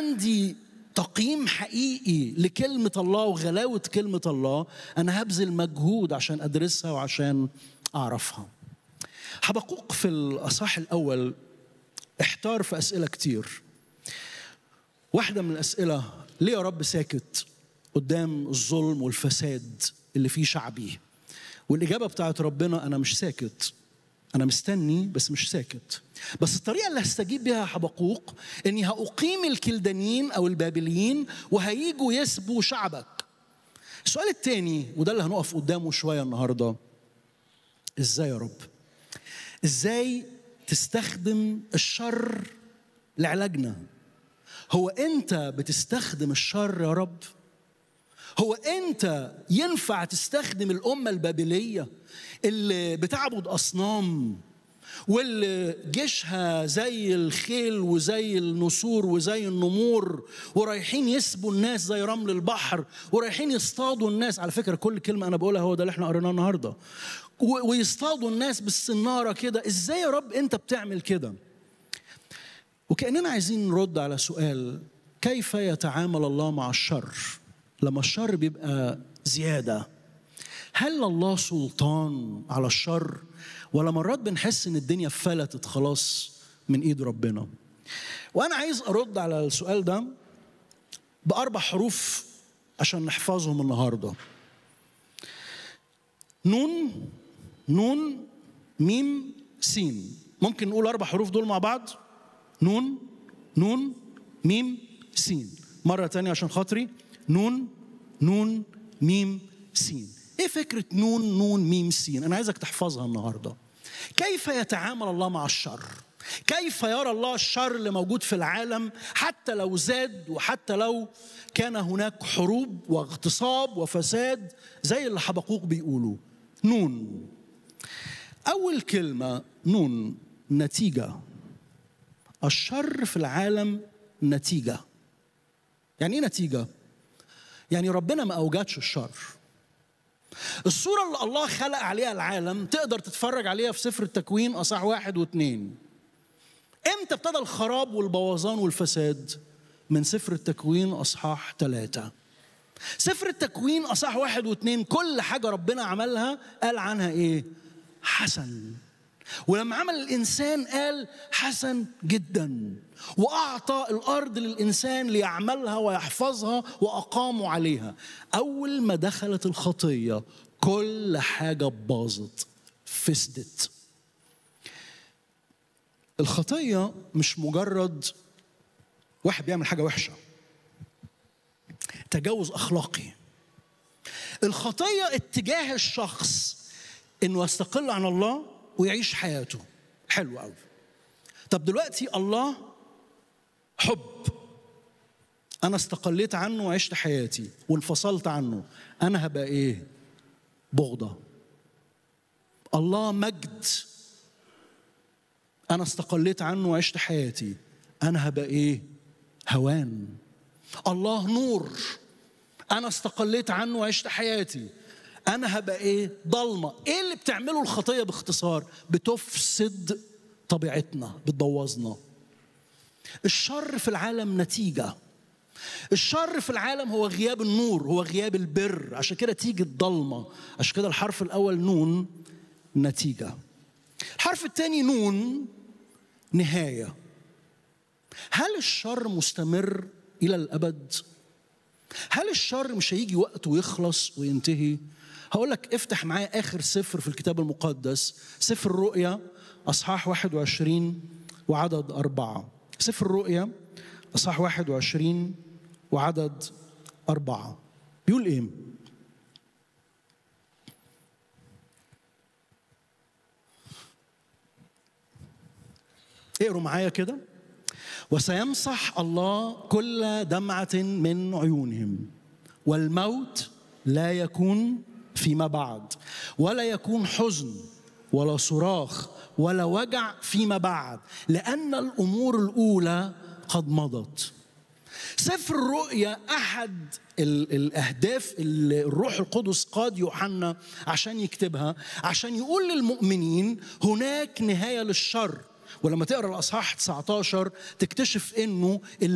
عندي تقييم حقيقي لكلمة الله وغلاوة كلمة الله أنا هبذل مجهود عشان أدرسها وعشان أعرفها حبقوق في الأصحاح الأول احتار في أسئلة كتير واحدة من الأسئلة ليه يا رب ساكت قدام الظلم والفساد اللي فيه شعبي والإجابة بتاعت ربنا أنا مش ساكت أنا مستني بس مش ساكت بس الطريقة اللي هستجيب بيها حبقوق إني هأقيم الكلدانيين أو البابليين وهيجوا يسبوا شعبك السؤال التاني وده اللي هنقف قدامه شوية النهاردة إزاي يا رب إزاي تستخدم الشر لعلاجنا هو أنت بتستخدم الشر يا رب هو انت ينفع تستخدم الامه البابليه اللي بتعبد اصنام واللي جيشها زي الخيل وزي النسور وزي النمور ورايحين يسبوا الناس زي رمل البحر ورايحين يصطادوا الناس على فكره كل كلمه انا بقولها هو ده اللي احنا قريناه النهارده ويصطادوا الناس بالسناره كده ازاي يا رب انت بتعمل كده وكاننا عايزين نرد على سؤال كيف يتعامل الله مع الشر لما الشر بيبقى زياده هل الله سلطان على الشر ولا مرات بنحس ان الدنيا فلتت خلاص من ايد ربنا وانا عايز ارد على السؤال ده باربع حروف عشان نحفظهم النهارده نون نون ميم سين ممكن نقول اربع حروف دول مع بعض نون نون ميم سين مره تانية عشان خاطري نون نون ميم سين ايه فكره نون نون ميم سين انا عايزك تحفظها النهارده كيف يتعامل الله مع الشر كيف يرى الله الشر اللي موجود في العالم حتى لو زاد وحتى لو كان هناك حروب واغتصاب وفساد زي اللي حبقوق بيقولوا نون اول كلمه نون نتيجه الشر في العالم نتيجه يعني ايه نتيجه يعني ربنا ما اوجدش الشر الصورة اللي الله خلق عليها العالم تقدر تتفرج عليها في سفر التكوين أصح واحد واثنين امتى ابتدى الخراب والبوظان والفساد من سفر التكوين أصحاح ثلاثة سفر التكوين أصح واحد واثنين كل حاجة ربنا عملها قال عنها إيه حسن ولما عمل الإنسان قال حسن جدا وأعطى الأرض للإنسان ليعملها ويحفظها وأقاموا عليها أول ما دخلت الخطية كل حاجة باظت فسدت الخطية مش مجرد واحد بيعمل حاجة وحشة تجاوز أخلاقي الخطية اتجاه الشخص إنه يستقل عن الله ويعيش حياته حلو قوي طب دلوقتي الله حب انا استقليت عنه وعشت حياتي وانفصلت عنه انا هبقى ايه بغضه الله مجد انا استقليت عنه وعشت حياتي انا هبقى ايه هوان الله نور انا استقليت عنه وعشت حياتي انا هبقى ايه ضلمه ايه اللي بتعمله الخطيه باختصار بتفسد طبيعتنا بتبوظنا الشر في العالم نتيجه الشر في العالم هو غياب النور هو غياب البر عشان كده تيجي الضلمه عشان كده الحرف الاول نون نتيجه الحرف الثاني نون نهايه هل الشر مستمر الى الابد هل الشر مش هيجي وقت ويخلص وينتهي هقول لك افتح معايا اخر سفر في الكتاب المقدس سفر الرؤيا اصحاح 21 وعدد أربعة سفر الرؤيا اصحاح 21 وعدد أربعة بيقول ايه اقروا معايا كده وسيمسح الله كل دمعة من عيونهم والموت لا يكون فيما بعد ولا يكون حزن ولا صراخ ولا وجع فيما بعد لأن الأمور الأولى قد مضت سفر الرؤيا أحد الأهداف اللي الروح القدس قاد يوحنا عشان يكتبها عشان يقول للمؤمنين هناك نهاية للشر ولما تقرا الاصحاح 19 تكتشف انه